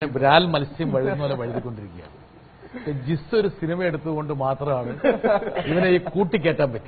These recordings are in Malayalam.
ബ്രാൽ മത്സ്യം വഴുതുന്ന പോലെ വഴുതിക്കൊണ്ടിരിക്കുകയാണ് ജിസ് ഒരു സിനിമ എടുത്തുകൊണ്ട് മാത്രമാണ് ഇവനെ ഈ കൂട്ടിക്കേറ്റാൻ പറ്റി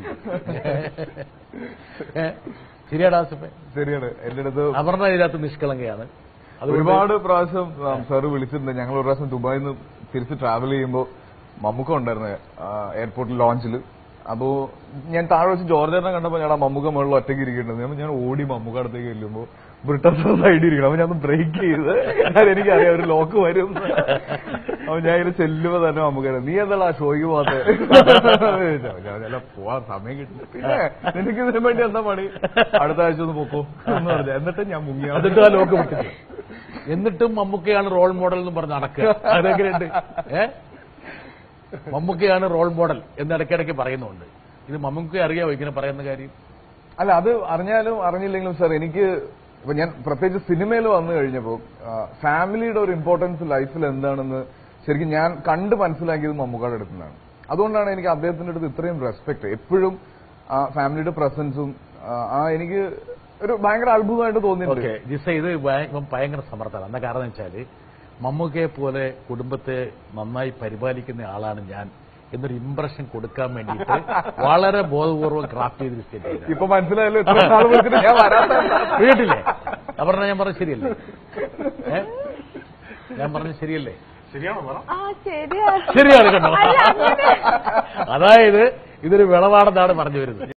ശരിയാടാ ആസിഫെ ശരിയാണ് എന്റെ അടുത്ത് അപർണ ഇതിനകത്ത് നിഷ്കളങ്കയാണ് അതുകൊണ്ട് ഒരുപാട് പ്രാവശ്യം സാറ് വിളിച്ചിട്ടുണ്ട് ഞങ്ങൾ ഒരു പ്രാവശ്യം ദുബായിൽ നിന്ന് തിരിച്ച് ട്രാവൽ ചെയ്യുമ്പോൾ മമ്മൂക്ക ഉണ്ടായിരുന്നു എയർപോർട്ടിൽ ലോഞ്ചിൽ അപ്പോ ഞാൻ താഴെ വെച്ച് ജോർജറിനെ കണ്ടപ്പോൾ ഞാൻ ആ മമ്മൂക്ക മുകളിൽ ഒറ്റയ്ക്ക് ഇരിക്കേണ്ടത് ഞാൻ- ഞാൻ ഓടി മമ്മൂക്ക അടുത്തേക്ക് ചെല്ലുമ്പോൾ ബ്രിട്ടൻ സൈഡിൽ ഇരിക്കണം അപ്പൊ ഞാൻ ഒന്ന് ബ്രേക്ക് ചെയ്ത് അത് എനിക്കറിയാം ഒരു ലോക്ക് വരും അപ്പൊ ഞാൻ ഇങ്ങനെ ചെല്ലുമ്പോ തന്നെ മമ്മൂക്ക നീ എന്താ ഷോയ്ക്ക് പോകാത്ത ഞാൻ പോവാൻ സമയം കിട്ടില്ല പിന്നെ നിനക്ക് ഇതിനു വേണ്ടി എന്താ പണി അടുത്ത ആഴ്ച ഒന്ന് പൊക്കോ എന്ന് പറഞ്ഞു എന്നിട്ട് ഞാൻ മുങ്ങി എന്നിട്ട് ആ ലോക്ക് വിട്ടില്ല എന്നിട്ടും മമ്മൂക്കയാണ് റോൾ മോഡൽ എന്ന് പറഞ്ഞ് നടക്കുക അതെങ്ങനെയുണ്ട് ഏ മമ്മൂക്കയാണ് റോൾ മോഡൽ എന്ന് ഇടയ്ക്കിടയ്ക്ക് പറയുന്നുണ്ട് ഇത് മമ്മൂക്ക അറിയാവോ ഇങ്ങനെ പറയുന്ന കാര്യം അല്ല അത് അറിഞ്ഞാലും അറിഞ്ഞില്ലെങ്കിലും സാർ എനിക്ക് ഇപ്പൊ ഞാൻ പ്രത്യേകിച്ച് സിനിമയിൽ വന്നു കഴിഞ്ഞപ്പോൾ ഫാമിലിയുടെ ഒരു ഇമ്പോർട്ടൻസ് ലൈഫിൽ എന്താണെന്ന് ശരിക്കും ഞാൻ കണ്ട് മനസ്സിലാക്കിയത് മമ്മൂക്കാട് അടുത്തുനിന്നാണ് അതുകൊണ്ടാണ് എനിക്ക് അദ്ദേഹത്തിന്റെ അടുത്ത് ഇത്രയും റെസ്പെക്ട് എപ്പോഴും ആ ഫാമിലിയുടെ പ്രസൻസും ആ എനിക്ക് ഒരു ഭയങ്കര അത്ഭുതമായിട്ട് തോന്നിയിട്ടുണ്ട് ഓക്കെ ജിസ ഇത് ഭയ- ഇവൻ ഭയങ്കര സമർത്ഥമാണ് എന്താ കാരണം വെച്ചാല് മമ്മൂക്കയെ പോലെ കുടുംബത്തെ നന്നായി പരിപാലിക്കുന്ന ആളാണ് ഞാൻ എന്നൊരു ഇംപ്രഷൻ കൊടുക്കാൻ വേണ്ടിയിട്ട് വളരെ ബോധപൂർവ്വം ക്രാഫ്റ്റ് ചെയ്ത് സ്റ്റേറ്റ് ചെയ്ത ഇപ്പൊ മനസ്സിലായല്ലോ ഇത്ര നാൾ വിളിച്ചിട്ട് ഞാൻ വരാത്ത കേട്ടില്ലേ അപർണ ഞാൻ പറഞ്ഞ ശരിയല്ലേ ഏ ഞാൻ പറഞ്ഞ ശരിയല്ലേ ശരിയാണോ പറ ആ ശരിയാ ശരിയാണ് കേട്ടോ അല്ല അങ്ങനെ അതായത് ഇതൊരു വിളവാണെന്നാണ് പറഞ്ഞു വരുന്നത്